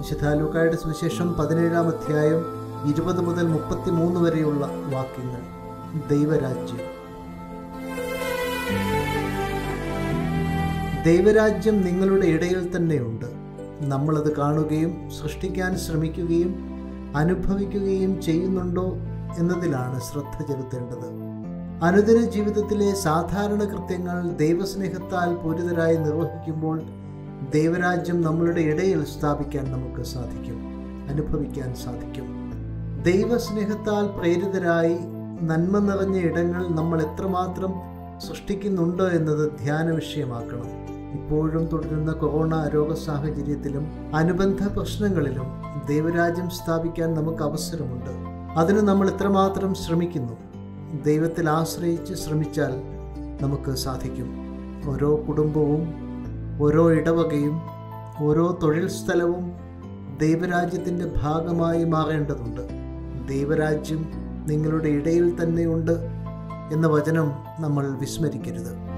വിശുദ്ധ ലൂക്കായുടെ സുവിശേഷം പതിനേഴാം അധ്യായം ഇരുപത് മുതൽ മുപ്പത്തിമൂന്ന് വരെയുള്ള വാക്യങ്ങൾ ദൈവരാജ്യം ദൈവരാജ്യം നിങ്ങളുടെ ഇടയിൽ തന്നെയുണ്ട് നമ്മളത് കാണുകയും സൃഷ്ടിക്കാൻ ശ്രമിക്കുകയും അനുഭവിക്കുകയും ചെയ്യുന്നുണ്ടോ എന്നതിലാണ് ശ്രദ്ധ ചെലുത്തേണ്ടത് അനുദിന ജീവിതത്തിലെ സാധാരണ കൃത്യങ്ങൾ ദൈവസ്നേഹത്താൽ പൂരിതരായി നിർവഹിക്കുമ്പോൾ ദൈവരാജ്യം നമ്മളുടെ ഇടയിൽ സ്ഥാപിക്കാൻ നമുക്ക് സാധിക്കും അനുഭവിക്കാൻ സാധിക്കും ദൈവസ്നേഹത്താൽ പ്രേരിതരായി നന്മ നിറഞ്ഞ ഇടങ്ങൾ നമ്മൾ എത്രമാത്രം സൃഷ്ടിക്കുന്നുണ്ട് എന്നത് ധ്യാന വിഷയമാക്കണം ഇപ്പോഴും തുടരുന്ന കൊറോണ രോഗ സാഹചര്യത്തിലും അനുബന്ധ പ്രശ്നങ്ങളിലും ദൈവരാജ്യം സ്ഥാപിക്കാൻ നമുക്ക് അവസരമുണ്ട് അതിന് നമ്മൾ എത്രമാത്രം ശ്രമിക്കുന്നു ദൈവത്തിൽ ആശ്രയിച്ച് ശ്രമിച്ചാൽ നമുക്ക് സാധിക്കും ഓരോ കുടുംബവും ഓരോ ഇടവകയും ഓരോ തൊഴിൽ സ്ഥലവും ദൈവരാജ്യത്തിൻ്റെ ഭാഗമായി മാറേണ്ടതുണ്ട് ദൈവരാജ്യം നിങ്ങളുടെ ഇടയിൽ തന്നെയുണ്ട് എന്ന വചനം നമ്മൾ വിസ്മരിക്കരുത്